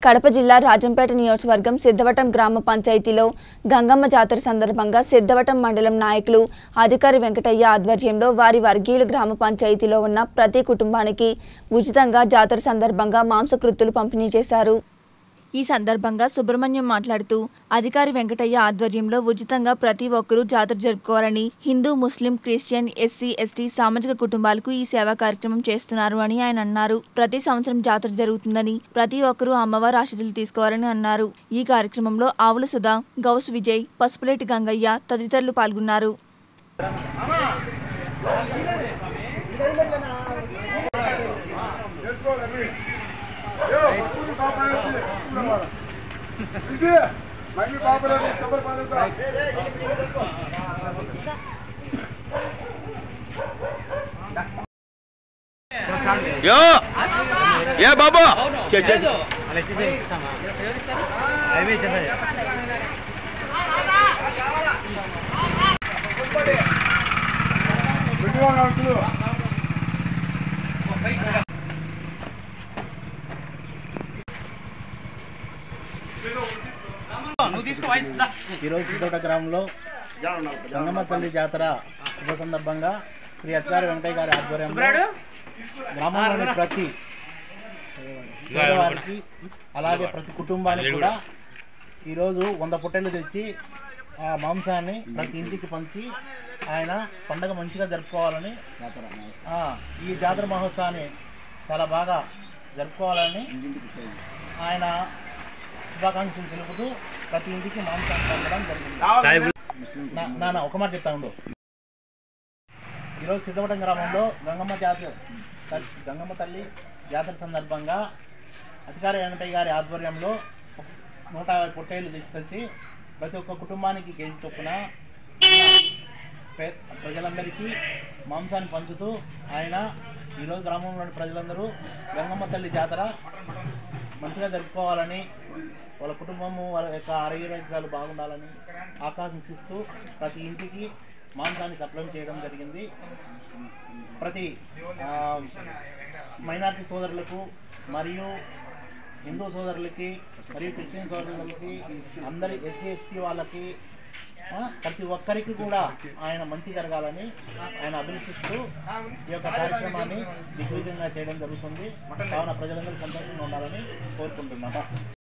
కడప జిల్లా రాజంపేట నియోజకవర్గం సిద్ధవటం గ్రామ పంచాయతీలో గంగమ్మ జాతర సందర్భంగా సిద్ధవటం మండలం నాయకులు అధికారి వెంకటయ్య ఆధ్వర్యంలో వారి వర్గీయులు గ్రామ పంచాయతీలో ఉన్న ప్రతి కుటుంబానికి ఉచితంగా జాతర సందర్భంగా మాంసకృత్తులు పంపిణీ చేశారు ఈ సందర్భంగా సుబ్రహ్మణ్యం మాట్లాడుతూ అధికారి వెంకటయ్య ఆధ్వర్యంలో ఉచితంగా ప్రతి ఒక్కరూ జాతర జరుపుకోవాలని Hindu Muslim Christian SC ST సామాజిక కుటుంబాలకు ఈ సేవా కార్యక్రమం చేస్తున్నారు అని ఆయన అన్నారు ప్రతి సంవత్సరం జాతర జరుగుతుందని ప్రతి ఒక్కరూ అమ్మవారి ఆశీస్సులు తీసుకోవాలని అన్నారు ఈ కార్యక్రమంలో ఆవుల సుధా గౌస్ విజయ్ పసుపులేటి గంగయ్య తదితరులు పాల్గొన్నారు మళ్ళీ బాబులను సబర్ పనుతా యో ఏ బాబు చే- చే- అలా ఇచ్చేసేయ్. అవి ఇచ్చేసేయ్. పెట్టుకోవాలి నడుచులు ఈరోజు సిద్ధోట గ్రామంలో గంగమ్మ తల్లి జాతర శుభ సందర్భంగా శ్రీ అత్గారి వెంకయ్య గారి ఆధ్వర్యంలో గ్రామంలోని ప్రతి పేదవారికి అలాగే ప్రతి కుటుంబానికి కూడా ఈరోజు వంద పొట్టెలు తెచ్చి ఆ మాంసాన్ని ప్రతి ఇంటికి పంచి ఆయన పండగ మంచిగా జరుపుకోవాలని ఆ, ఈ జాతర మహోత్సవాన్ని చాలా బాగా జరుపుకోవాలని ఆయన శుభాకాంక్షలు తెలుపుతూ ప్రతి ఇంటికి మాంసాన్ని పంపడం జరిగింది సాయిబు నా- నాన్న ఒక మాట చెప్తా ఉండు ఈరోజు సిద్ధవటం గ్రామంలో గంగమ్మ జాతర తల్- గంగమ్మ తల్లి జాతర సందర్భంగా అధికారి వెంకటయ్య గారి ఆధ్వర్యంలో నూట యాభై పొట్టేళ్ళు తీసుకొచ్చి ప్రతి ఒక్క కుటుంబానికి కేజీ చొప్పున పే- ప్రజలందరికీ మాంసాన్ని పంచుతూ ఆయన ఈరోజు గ్రామంలోని ప్రజలందరూ గంగమ్మ తల్లి జాతర మంచిగా జరుపుకోవాలని వాళ్ళ కుటుంబము వాళ్ళ యొక్క ఆరోగ్యాలు బాగుండాలని ఆకాంక్షిస్తూ ప్రతి ఇంటికి మాంసాన్ని సప్లై చేయడం జరిగింది ప్రతి ఆ, మైనారిటీ సోదరులకు మరియు హిందూ సోదరులకి మరియు క్రిస్టియన్ సోదరులకి అందరి ఎస్సీ ఎస్టీ వాళ్ళకి ఆ, ప్రతి ఒక్కరికి కూడా ఆయన మంచి జరగాలని ఆయన అభిలషిస్తూ ఈ యొక్క కార్యక్రమాన్ని దిగ్విజయంగా చేయడం జరుగుతుంది కావున ప్రజలందరూ సంతోషంగా ఉండాలని కోరుకుంటున్నాం